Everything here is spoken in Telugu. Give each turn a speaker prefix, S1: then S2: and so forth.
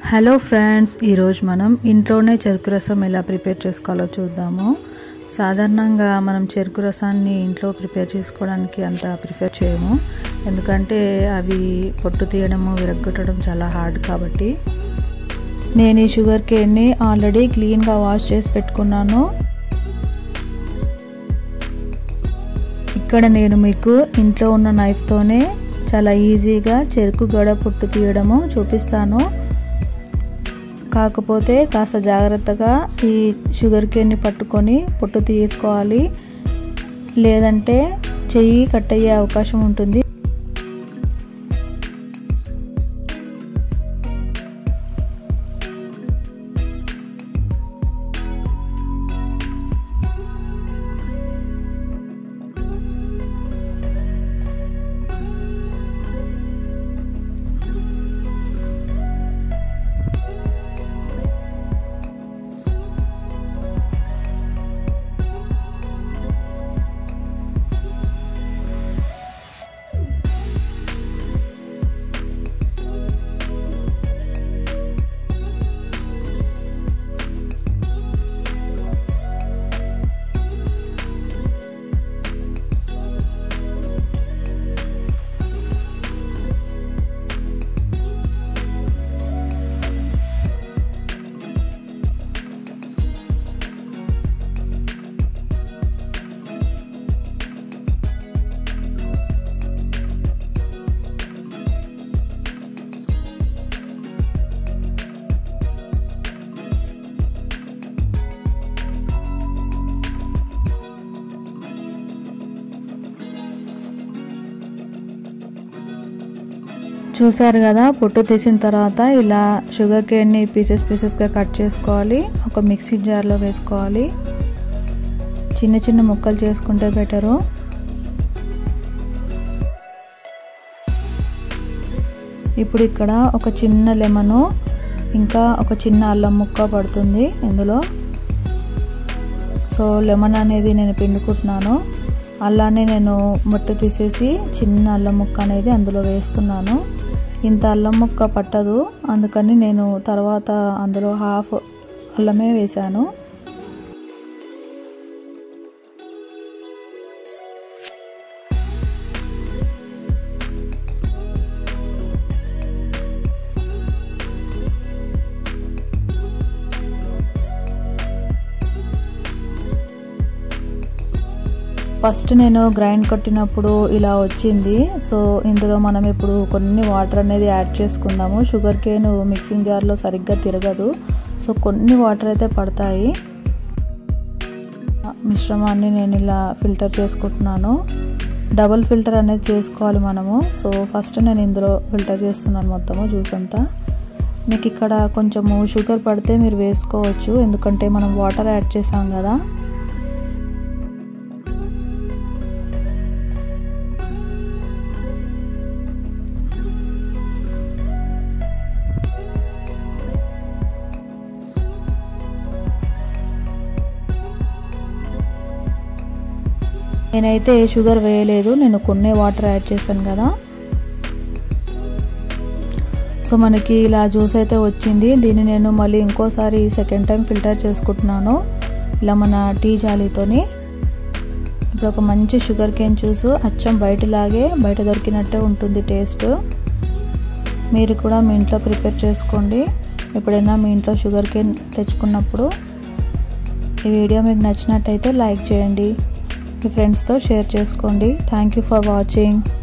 S1: హలో ఫ్రెండ్స్ ఈరోజు మనం ఇంట్లోనే చెరుకు రసం ఎలా ప్రిపేర్ చేసుకోవాలో చూద్దాము సాధారణంగా మనం చెరుకు రసాన్ని ఇంట్లో ప్రిపేర్ చేసుకోవడానికి అంత ప్రిఫర్ చేయము ఎందుకంటే అవి పొట్టు తీయడము విరగ్గొట్టడం చాలా హార్డ్ కాబట్టి నేను ఈ షుగర్ కేన్ని ఆల్రెడీ క్లీన్గా వాష్ చేసి పెట్టుకున్నాను ఇక్కడ నేను మీకు ఇంట్లో ఉన్న నైఫ్తోనే చాలా ఈజీగా చెరుకు గడ పొట్టు తీయడము చూపిస్తాను కాకపోతే కాస్త జాగ్రత్తగా ఈ షుగర్ కేన్ని పట్టుకొని పొట్టు తీసుకోవాలి లేదంటే చెయ్యి కట్ అయ్యే అవకాశం ఉంటుంది చూసారు కదా పొట్టు తీసిన తర్వాత ఇలా షుగర్ కేన్ని పీసెస్ పీసెస్గా కట్ చేసుకోవాలి ఒక మిక్సీ జార్లో వేసుకోవాలి చిన్న చిన్న ముక్కలు చేసుకుంటే బెటరు ఇప్పుడు ఇక్కడ ఒక చిన్న లెమను ఇంకా ఒక చిన్న అల్లం ముక్క పడుతుంది ఇందులో సో లెమన్ అనేది నేను పిండుకుంటున్నాను అలానే నేను మొట్టు తీసేసి చిన్న అల్లం ముక్క అనేది అందులో వేస్తున్నాను ఇంత అల్లం ముక్క పట్టదు అందుకని నేను తర్వాత అందులో హాఫ్ అల్లమే వేశాను ఫస్ట్ నేను గ్రైండ్ కొట్టినప్పుడు ఇలా వచ్చింది సో ఇందులో మనం ఇప్పుడు కొన్ని వాటర్ అనేది యాడ్ చేసుకుందాము షుగర్ కేన్ మిక్సింగ్ జార్లో సరిగ్గా తిరగదు సో కొన్ని వాటర్ అయితే పడతాయి మిశ్రమాన్ని నేను ఇలా ఫిల్టర్ చేసుకుంటున్నాను డబుల్ ఫిల్టర్ అనేది చేసుకోవాలి మనము సో ఫస్ట్ నేను ఇందులో ఫిల్టర్ చేస్తున్నాను మొత్తము జ్యూస్ అంతా మీకు ఇక్కడ కొంచెము షుగర్ పడితే మీరు వేసుకోవచ్చు ఎందుకంటే మనం వాటర్ యాడ్ చేసాం కదా నేనైతే షుగర్ వేయలేదు నేను కొన్ని వాటర్ యాడ్ చేశాను కదా సో మనకి ఇలా జ్యూస్ అయితే వచ్చింది దీన్ని నేను మళ్ళీ ఇంకోసారి సెకండ్ టైం ఫిల్టర్ చేసుకుంటున్నాను ఇలా మన టీ జాలీతోని ఇప్పుడు ఒక మంచి షుగర్ కేన్ జ్యూస్ అచ్చం బయటలాగే బయట దొరికినట్టే ఉంటుంది టేస్ట్ మీరు కూడా మీ ఇంట్లో ప్రిపేర్ చేసుకోండి ఎప్పుడైనా మీ ఇంట్లో షుగర్ కేన్ తెచ్చుకున్నప్పుడు ఈ వీడియో మీకు నచ్చినట్టయితే లైక్ చేయండి మీ ఫ్రెండ్స్తో షేర్ చేసుకోండి థ్యాంక్ యూ ఫర్ వాచింగ్